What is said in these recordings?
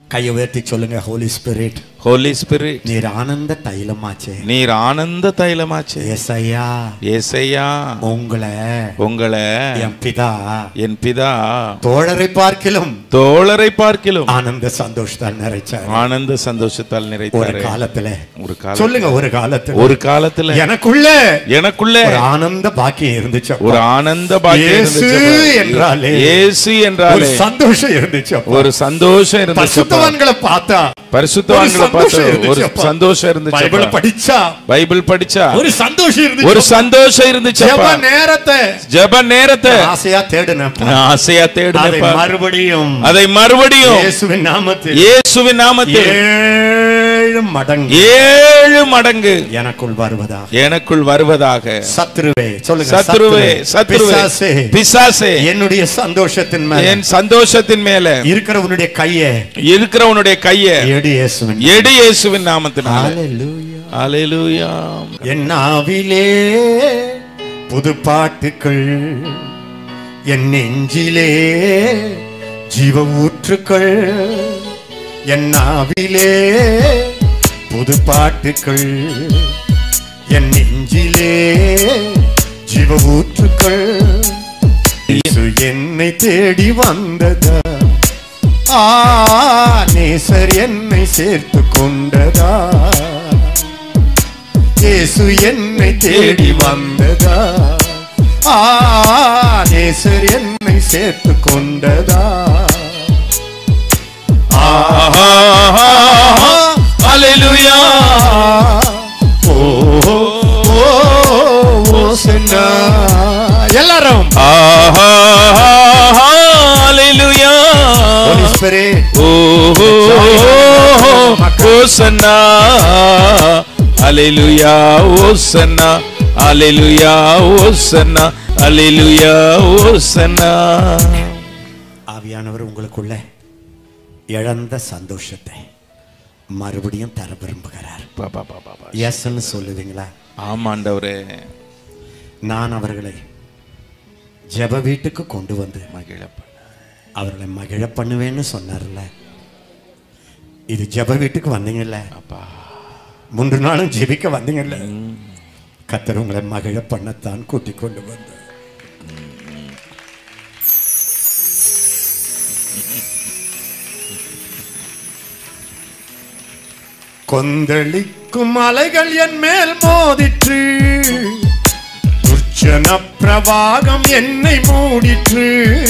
கையை உயர்த்தி சொல்லுங்க ஹோலி ஸ்பிரிட் ஹோலி ஸ்பிரிட் நீர் ஆனந்த தைலமாச்சே நீர் ஆனந்த தைலமாச்சு ஏசையா ஏசையா உங்களை உங்களை என் பிதா என் பிதா தோழரை பார்க்கிலும் தோழரை பார்க்கிலும் ஆனந்த சந்தோஷத்தால் நிறைச்சார் ஆனந்த சந்தோஷத்தால் ஒரு நிறைத்தாரு காலத்துல ஒரு காலம் சொல்லுங்க ஒரு காலத்துல ஒரு காலத்துல எனக்குள்ள எனக்குள்ள ஒரு ஆனந்த பாக்கியம் இருந்துச்சு அப்பா. ஒரு ஆனந்த பாக்கியம் இயேசு இருந்துச்சு என்றாலே இயேசு ஒரு என்றாலே சந்தோஷம் இருந்துச்சு அப்பா. ஒரு சந்தோஷம் இருந்துச்சு பரிசுத்தவான்களை பார்த்தா பரிசுத்தவான்களை ஒரு பார்த்து சந்தோஷம் ஒரு இருந்துச்சு அப்பா. சந்தோஷம் இருந்துச்சு பைபிள அப்பா. படிச்சா பைபிள் படிச்சா ஒரு சந்தோஷம் இருந்துச்சு ஒரு அப்பா. சந்தோஷம் இருந்துச்சு ஜெப அப்பா. நேரத்தை ஜெப நேரத்தை ஆசையா தேடுனேன் நான் ஆசையா அதை தேடுனப்பா மறுபடியும் அதை மறுபடியும் இயேசுவின் நாமத்தில் இயேசுவின் நாமத்தில் ஏழு மடங்கு ஏழு மடங்கு எனக்குள் வருவதா எனக்குள் வருவதாக சத்ருவே சொல்லுங்க சத்ருவே சத்ருவே பிசாசே, பிசாசே என்னுடைய சந்தோஷத்தின் மேல என் சந்தோஷத்தின் மேல இருக்கிற உன்னுடைய கையை இருக்கிறவனுடைய கைய எடு இயேசுவின் எடு இயேசுவின் நாமத்தினால ஹalleluya அலையிலூயா என் நாவிலே புது பாட்டுக்கள் என் நெஞ்சிலே ஜீவ ஊற்றுக்கள் என் நாவிலே புது பாட்டுக்கள் என் நெஞ்சிலே ஜீவ ஊற்றுக்கள் இயேசு என்னை தேடி வந்ததா ஆ நேசர் என்னை சேர்த்து கொண்டதா இயேசு என்னை தேடி வந்ததா ஆ நேசர் என்னை சேர்த்து கொண்டதா அலையிலூயா ஓ ஓ ஓ சென்னா எல்லாரும் அலையிலூயா Holy Spirit, ஓஹோ ஓசன்னா அலையிலூயா ஓசன்னா அலையிலூயா ஓசன்னா அலையிலூயா ஓசன்னா ஆவியானவர் உங்களுக்குள்ள இழந்த சந்தோஷத்தை மறுபடியும் தர விரும்புகிறார் பாபா பாபா பா எஸ்ன்னு சொல்லுவீங்களா ஆமாண்டவரே நான் அவர்களை ஜெப வீட்டுக்கு கொண்டு வந்து மகிழப்ப அவர்களை மகிழ பண்ணுவேன்னு சொன்னார்ல இது ஜெப வீட்டுக்கு வந்தீங்கல்ல அப்பா மூன்று நாளும் ஜெபிக்க வந்தீங்கல்ல கத்தர் உங்களை மகிழ பண்ணத்தான் கூட்டிக் கொண்டு வந்தார் கொந்தளிக்கும் அலைகள் என் மேல் மோதிற்று துர்ச்சன பிரவாகம் என்னை மூடிற்று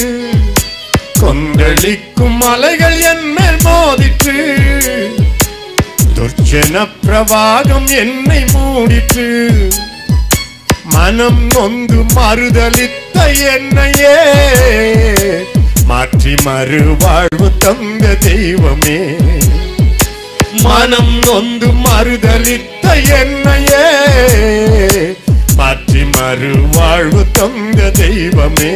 கொந்தளிக்கும் அலைகள் என் மேல் மோதிற்று துர்ச்சன பிரவாகம் என்னை மூடிற்று மனம் நொந்து மறுதலித்த என்னையே மாற்றி மறுவாழ்வு தந்த தெய்வமே மனம் நொந்து மறுதலித்த என்னையே மாற்றி மறுவாழ்வு தந்த தெய்வமே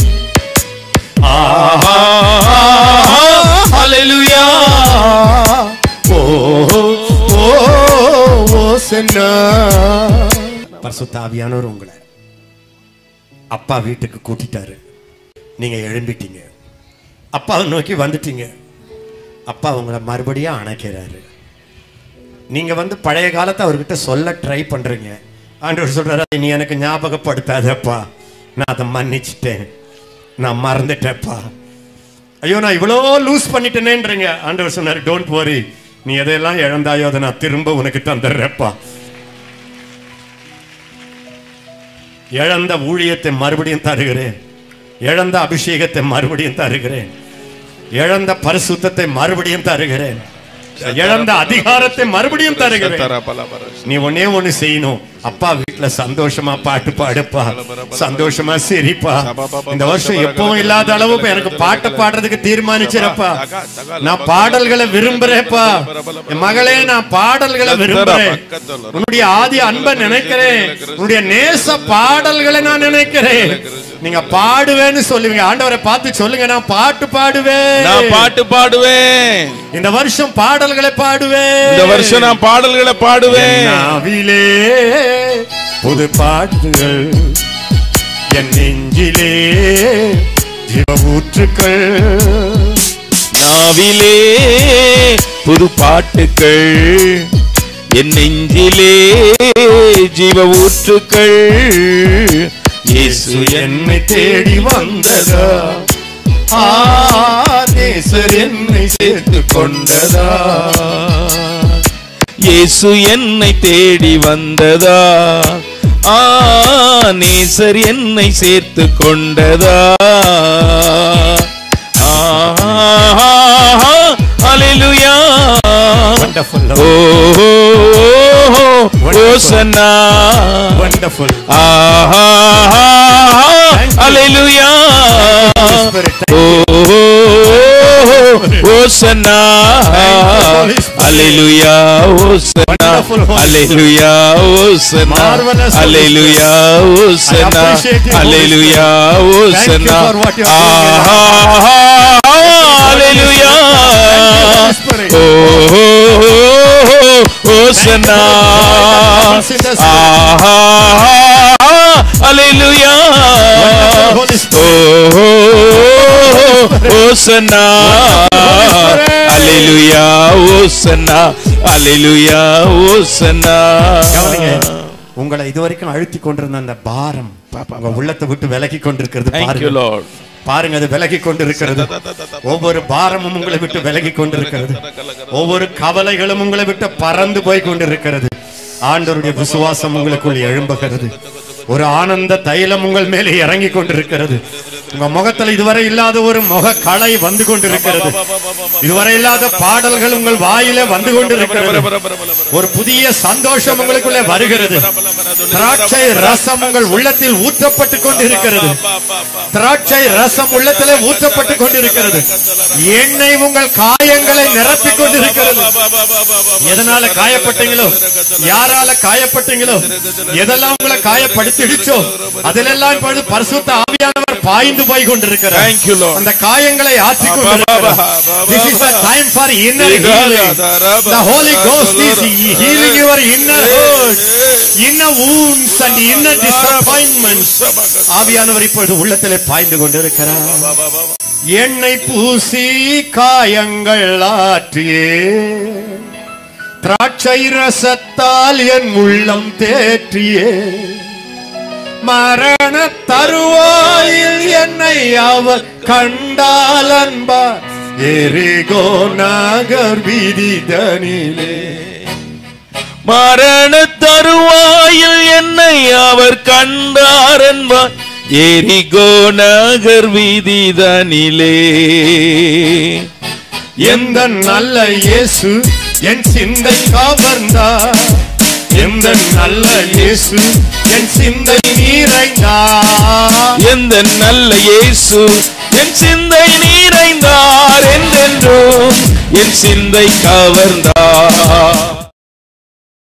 ஆஹா ஹalleluya ஓ ஓ ஓ சென்னா பரிசுத்தாவியானவர் உங்களை அப்பா வீட்டுக்கு கூட்டிட்டாரு நீங்க எழும்பிட்டீங்க அப்பாவை நோக்கி வந்துட்டீங்க அப்பா உங்களை மறுபடியும் அணைக்கிறாரு நீங்க வந்து பழைய காலத்தை அவர்கிட்ட சொல்ல ட்ரை பண்றீங்க ஆண்டவர் சொல்றாரு நீ எனக்கு ஞாபகப்படுத்தாதப்பா நான் அதை மன்னிச்சிட்டேன் நான் மறந்துட்டேப்பா ஐயோ நான் இவ்வளோ லூஸ் பண்ணிட்டேனேன்றீங்க ஆண்டவர் சொன்னார் டோன்ட் வரி நீ எதையெல்லாம் இழந்தாயோ அதை நான் திரும்ப உனக்கு தந்துடுறேப்பா இழந்த ஊழியத்தை மறுபடியும் தருகிறேன் இழந்த அபிஷேகத்தை மறுபடியும் தருகிறேன் இழந்த பரிசுத்தத்தை மறுபடியும் தருகிறேன் இழந்த அதிகாரத்தை மறுபடியும் தருகிறேன் நீ ஒன்னே ஒண்ணு செய்யணும் அப்பா வீட்டுல சந்தோஷமா பாட்டு பாடுப்பா சந்தோஷமா சிரிப்பா இந்த வருஷம் எப்பவும் இல்லாத அளவுக்கு எனக்கு பாட்டு பாடுறதுக்கு தீர்மானிச்சிருப்பா நான் பாடல்களை விரும்புறேப்பா என் மகளே நான் பாடல்களை விரும்புறேன் உன்னுடைய ஆதி அன்பை நினைக்கிறேன் உன்னுடைய நேச பாடல்களை நான் நினைக்கிறேன் நீங்க பாடுவேன்னு சொல்லுவீங்க ஆண்டவரை பார்த்து சொல்லுங்க நான் பாட்டு பாடுவேன் நான் பாட்டு பாடுவேன் இந்த வருஷம் பாடல்களை பாடுவேன் இந்த வருஷம் நான் பாடல்களை பாடுவேன் என் நாவிலே புது பாட்டுகள் என் நெஞ்சிலே ஜீவ ஊற்றுக்கள் நாவிலே புது பாட்டுக்கள் என் நெஞ்சிலே ஜீவ ஊற்றுக்கள் இயேசு என்னை தேடி வந்ததா ஆ, நேசர் என்னை சேர்த்து கொண்டதா இயேசு என்னை தேடி வந்ததா ஆ நேசர் என்னை சேர்த்து கொண்டதா அலிலுயா வண்டர்ஃபுல் ஓ ஓசன்னா வண்டர்ஃபுல் ஆஹா அலிலுயா ஓ ஓசன்னா hallelujah hosanna Wonderful Holy hallelujah hosanna Marvelous Holy hallelujah hosanna I appreciate you, Holy hallelujah hosanna for what you are doing in our ஆஹா hallelujah Holy Spirit. Oh hosanna Thank you for the presence in the spirit. ஆஹா hallelujah Wonderful Holy Spirit. Hosanna Spirit. Hallelujah hosanna hallelujah hosanna கவனிங்க உங்களை இதுவரைக்கும் அழுத்தி கொண்டிருந்த அந்த பாரம் உங்க உள்ளத்தை விட்டு விலகி கொண்டிருக்கிறது Thank you, பாருங்க Lord. பாருங்க அது விலகி கொண்டிருக்கிறது ஒவ்வொரு பாரமும் உங்களை விட்டு விலகி கொண்டிருக்கிறது ஒவ்வொரு கவலைகளும் உங்களை விட்டு பறந்து போய் கொண்டிருக்கிறது ஆண்டவருடைய விசுவாசம் உங்களுக்குள் எழும்புகிறது ஒரு ஆனந்த தைலம் உங்கள் மேலே இறங்கி கொண்டிருக்கிறது உங்க முகத்தில் இதுவரை இல்லாத ஒரு முக களை வந்து கொண்டிருக்கிறது இதுவரை இல்லாத பாடல்கள் உங்கள் வாயிலே வந்து கொண்டிருக்கிறது ஒரு புதிய சந்தோஷம் உங்களுக்குள்ளே வருகிறது திராட்சை ரசம் உங்கள் உள்ளத்தில் ஊற்றப்பட்டு கொண்டிருக்கிறது திராட்சை ரசம் உள்ளத்திலே ஊற்றப்பட்டு கொண்டிருக்கிறது எண்ணெய் உங்கள் காயங்களை நிரப்பிக் கொண்டிருக்கிறது எதனால காயப்பட்டீங்களோ யாரால காயப்பட்டீங்களோ எதெல்லாம் உங்களை காயப்படுத்திடுச்சோ அதிலெல்லாம் இப்பொழுது பரிசுத்த ஆவியானவர் பாய்ந்து போய் கொண்டிருக்கிறார் Thank you, Lord. அந்த காயங்களை ஆற்றிக் கொண்டிருக்கிறார் This is a time for inner healing. The Holy Ghost is healing your inner hurts, inner wounds and inner disappointments. ஆவியானவர் இப்பொழுது உள்ளத்திலே பாய்ந்து கொண்டிருக்கிறார் எண்ணெய் பூசி காயங்கள் ஆற்றியே திராட்சை ரசத்தால் என் உள்ளம் தேற்றியே மரண தருவாயில் என்னை அவர் கண்டால் அன்பார் எரிகோ நகர் வீதி தனிலே மரண தருவாயில் என்னை அவர் கண்டார் என்பார் எரிகோ நகர் வீதிதனிலே எந்த நல்ல இயேசு என் சிந்தை கவர்ந்தார் எந்த நல்ல இயேசு என் சிந்தை நீரைந்தார் எந்த நல்ல இயேசு என் சிந்தை நீரைந்தார் என்றென்றும் என் சிந்தை கவர்ந்தார்